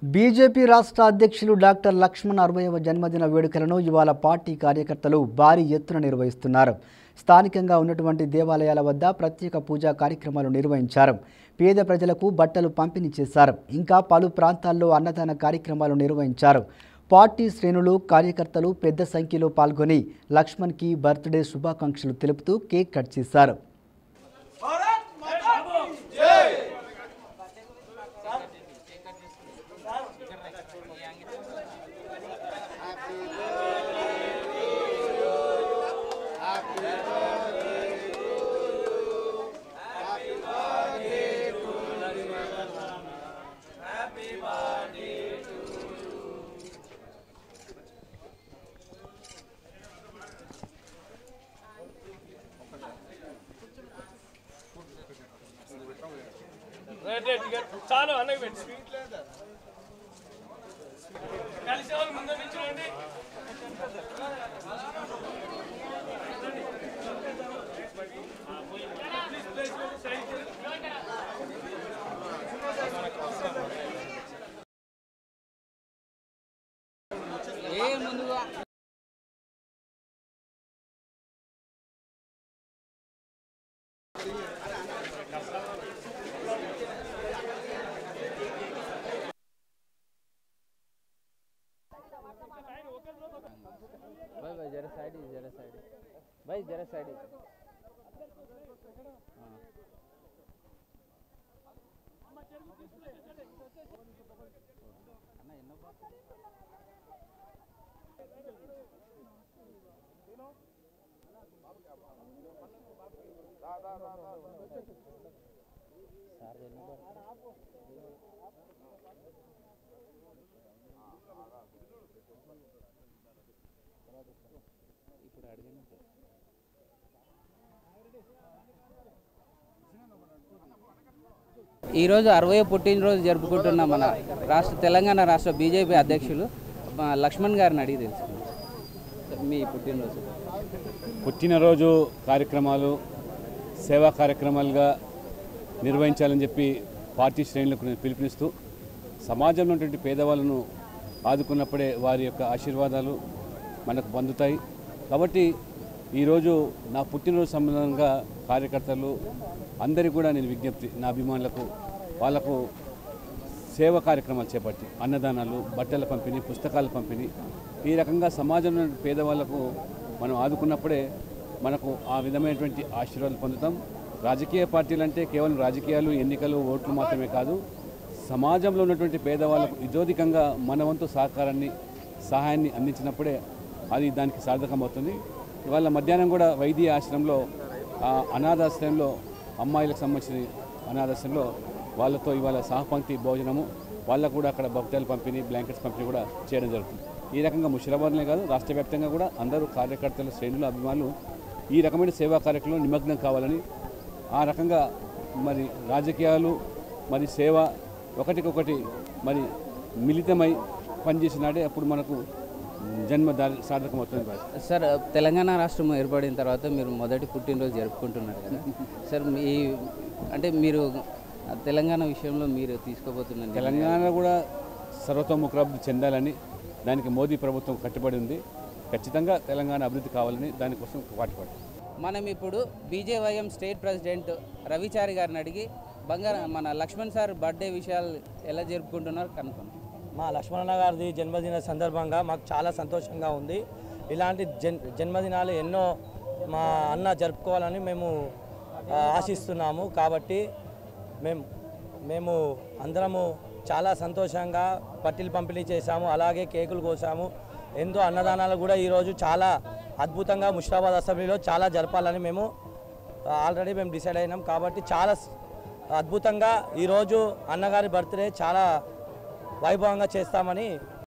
BJP రాష్ట్ర అధ్యక్షులు doctor Laxman అరవైవ జన్మదిన వేడుకలను ఇవాళ పార్టీ కార్యకర్తలు భారీ ఎత్తున నిర్వహిస్తున్నారు స్థానికంగా ఉన్నటువంటి దేవాలయాల వద్ద ప్రత్యేక పూజా కార్యక్రమాలు నిర్వహించారు పేద ప్రజలకు బట్టలు పంపిణీ చేశారు ఇంకా పలు ప్రాంతాల్లో అన్నదాన కార్యక్రమాలు నిర్వహించారు పార్టీ శ్రేణులు కార్యకర్తలు పెద్ద సంఖ్యలో పాల్గొని లక్ష్మణ్కి బర్త్డే శుభాకాంక్షలు తెలుపుతూ కేక్ కట్ చేశారు రైట్ రైట్ ఇక చాలు అన్నకి పెట్టి కలిసే వాళ్ళు ముందు నిల్చోండి भाई भाई जरा साइड ही जरा साइड ही भाई जरा साइड ही हाँ అన్న ఎన్నో బాక్స్ సార్ ఎన్నో బాక్స్ ఇప్పుడు అడిగాను సార్ ఈరోజు అరవై పుట్టినరోజు జరుపుకుంటున్న మన రాష్ట్ర తెలంగాణ రాష్ట్ర బీజేపీ అధ్యక్షులు మా లక్ష్మణ్ గారిని అడిగి తెలుసుకున్నాం సార్, మీ పుట్టినరోజు పుట్టినరోజు కార్యక్రమాలు సేవా కార్యక్రమాలుగా నిర్వహించాలని చెప్పి పార్టీ శ్రేణులకు నేను పిలుపునిస్తూ సమాజంలో ఉన్నటువంటి పేదవాళ్ళను ఆదుకున్నప్పుడే వారి యొక్క ఆశీర్వాదాలు మనకు పొందుతాయి కాబట్టి ఈరోజు నా పుట్టినరోజు సంబంధంగా కార్యకర్తలు అందరికీ కూడా నేను విజ్ఞప్తి నా అభిమానులకు వాళ్లకు సేవ కార్యక్రమాలు చేపట్టి అన్నదానాలు బట్టల పంపిణీ పుస్తకాల పంపిణీ ఈ రకంగా సమాజంలో ఉన్న పేదవాళ్లకు మనం ఆదుకున్నప్పుడే మనకు ఆ విధమైనటువంటి ఆశీర్వాదాలు పొందుతాం రాజకీయ పార్టీలు అంటే కేవలం రాజకీయాలు ఎన్నికలు ఓట్లు మాత్రమే కాదు సమాజంలో ఉన్నటువంటి పేదవాళ్లకు ఇతోధికంగా మన వంతు సహకారాన్ని సహాయాన్ని అందించినప్పుడే అది దానికి సార్థకమవుతుంది ఇవాళ మధ్యాహ్నం కూడా వైద్య ఆశ్రమంలో ఆ అనాథాశ్రయంలో అమ్మాయిలకు సంబంధించిన అనాథాశ్రయంలో వాళ్ళతో ఇవాళ సహపంక్తి భోజనము వాళ్ళకు కూడా అక్కడ భక్తులు పంపిణీ బ్లాంకెట్స్ పంపిణీ కూడా చేయడం జరుగుతుంది ఈ రకంగా ముషిరాబాద్నే కాదు రాష్ట్ర వ్యాప్తంగా కూడా అందరూ కార్యకర్తలు శ్రేణులు అభిమానులు ఈ రకమైన సేవా కార్యక్రమంలో నిమగ్నం కావాలని ఆ రకంగా మరి రాజకీయాలు మరి సేవ ఒకటికొకటి మరి మిళితమై పనిచేసినాడే అప్పుడు మనకు జన్మ దారి సార్థకమవుతుంది కాదు సార్ తెలంగాణ రాష్ట్రం ఏర్పడిన తర్వాత మీరు మొదటి పుట్టినరోజు జరుపుకుంటున్నారు కదా సార్ మీ అంటే మీరు తెలంగాణ విషయంలో మీరు తీసుకోబోతున్న నిర్ణయం- తెలంగాణ కూడా సర్వతోముఖాభివృద్ధి చెందాలని దానికి మోదీ ప్రభుత్వం కట్టుబడి ఉంది ఖచ్చితంగా తెలంగాణ అభివృద్ధి కావాలని దానికోసం పాటుపడాలి మనం ఇప్పుడు బీజేవైఎం స్టేట్ ప్రెసిడెంట్ రవిచారి గారిని అడిగి బంగార మన లక్ష్మణ్ సార్ బర్త్డే విషయాలు ఎలా జరుపుకుంటున్నారు కనుక్కుందాం మా లక్ష్మణ గారిది జన్మదిన సందర్భంగా మాకు చాలా సంతోషంగా ఉంది ఇలాంటి జన్ జన్మదినాలు ఎన్నో మా అన్న జరుపుకోవాలని మేము ఆ, ఆశిస్తున్నాము కాబట్టి మేము మేము అందరము చాలా సంతోషంగా పట్టీలు పంపిణీ చేశాము అలాగే కేకులు కోసాము ఎంతో అన్నదానాలు కూడా ఈరోజు చాలా అద్భుతంగా ముషిరాబాద్ అసెంబ్లీలో చాలా జరపాలని మేము ఆల్రెడీ మేము డిసైడ్ అయినాం కాబట్టి చాలా స్- అద్భుతంగా ఈరోజు అన్నగారి బర్త్డే చాలా వైభవంగా చేస్తామని